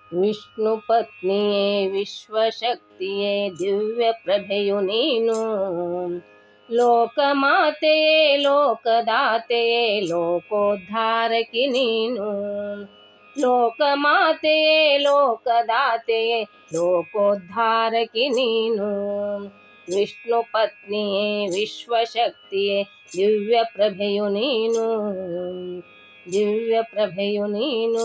ವಿಷ್ಣು ಪತ್ನಿಯೇ ವಿಶ್ವಶಕ್ತಿಯೇ ದಿವ್ಯ ಪ್ರಭೆಯು ನೀನು ಲೋಕಮಾತೆಯೇ ಲೋಕದಾತೆಯೇ ಲೋಕೋದ್ಧಾರಕಿ ನೀನು ಲೋಕಮಾತೆಯೇ ಲೋಕದಾತೆಯೇ ಲೋಕೋದ್ಧಾರಕಿ ನೀನು ವಿಷ್ಣು ಪತ್ನಿಯೇ ವಿಶ್ವಶಕ್ತಿಯೇ ದಿವ್ಯ ಪ್ರಭೆಯು ನೀನು ದಿವ್ಯ ಪ್ರಭೆಯು ನೀನು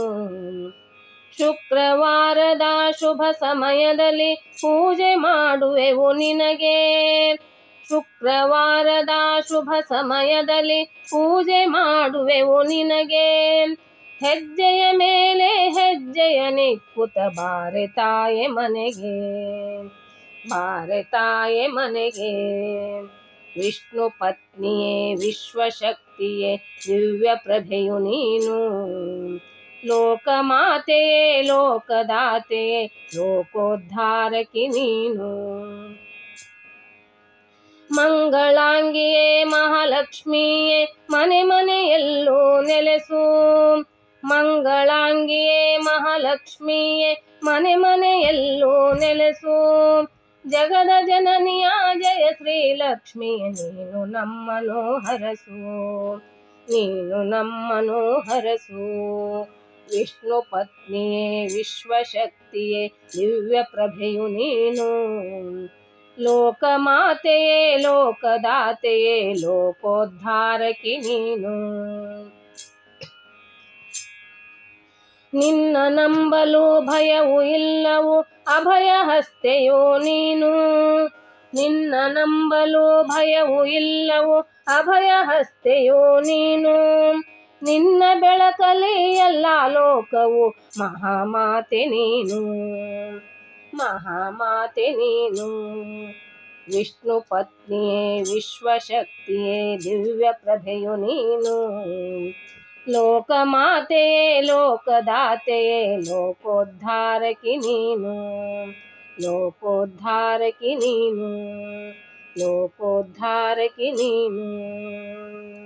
ಶುಕ್ರವಾರದ ಶುಭ ಸಮಯದಲ್ಲಿ ಪೂಜೆ ಮಾಡುವೆವು ನಿನಗೆ ಶುಕ್ರವಾರದ ಶುಭ ಸಮಯದಲ್ಲಿ ಪೂಜೆ ಮಾಡುವೆವು ನಿನಗೆ ಹೆಜ್ಜೆಯ ಮೇಲೆ ಹೆಜ್ಜೆಯ ನಿಕ್ಕುತ ಬಾರೆ ತಾಯೆ ಮನೆಗೆ ಬಾರೆ ತಾಯೆ ಮನೆಗೆ ವಿಷ್ಣು ಪತ್ನಿಯೇ ವಿಶ್ವಶಕ್ತಿಯೇ ದಿವ್ಯ ಪ್ರಭೆಯು ನೀನು ಲೋಕಮಾತೆಯೇ ಲೋಕದಾತೆಯೇ ಲೋಕೋದ್ಧಾರಕಿ ನೀನು ಮಂಗಳಾಂಗಿಯೇ ಮಹಾಲಕ್ಷ್ಮಿಯೇ ಮನೆ ಮನೆಯಲ್ಲೂ ನೆಲೆಸು ಮಂಗಳಾಂಗಿಯೇ ಮಹಾಲಕ್ಷ್ಮಿಯೇ ಮನೆ ಮನೆಯಲ್ಲೂ ನೆಲೆಸು ಜಗದ ಜನನಿಯ ಜಯ ಶ್ರೀಲಕ್ಷ್ಮಿಯ ನೀನು ನಮ್ಮನು ಹರಸು ನೀನು ನಮ್ಮನು ಹರಸು ವಿಷ್ಣು ಪತ್ನಿಯೇ ವಿಶ್ವಶಕ್ತಿಯೇ ದಿವ್ಯ ಪ್ರಭೆಯು ನೀನು ಲೋಕಮಾತೆಯೇ ಲೋಕದಾತೆಯೇ ಲೋಕೋದ್ಧಾರಕಿ ನೀನು ನಿನ್ನ ನಂಬಲು ಭಯವು ಇಲ್ಲವು ಅಭಯ ಹಸ್ತೆಯೋ ನೀನು ನಿನ್ನ ನಂಬಲು ಭಯವು ಇಲ್ಲವು ಅಭಯ ಹಸ್ತೆಯೋ ನೀನು ನಿನ್ನ ಬೆಳಕಲಿ ಎಲ್ಲ ಲೋಕವು ಮಹಾಮಾತೆ ನೀನು ಮಹಾಮಾತೆ ನೀನು ವಿಷ್ಣು ಪತ್ನಿಯೇ ವಿಶ್ವಶಕ್ತಿಯೇ ದಿವ್ಯ ಪ್ರಭೆಯು ನೀನು ಲೋಕಮಾತೆಯೇ ಲೋಕದಾತೆಯೇ ಲೋಕೋದ್ಧಾರಕಿ ನೀನು ಲೋಕೋದ್ಧಾರಕಿ ನೀನು ಲೋಕೋದ್ಧಾರಕಿ ನೀನು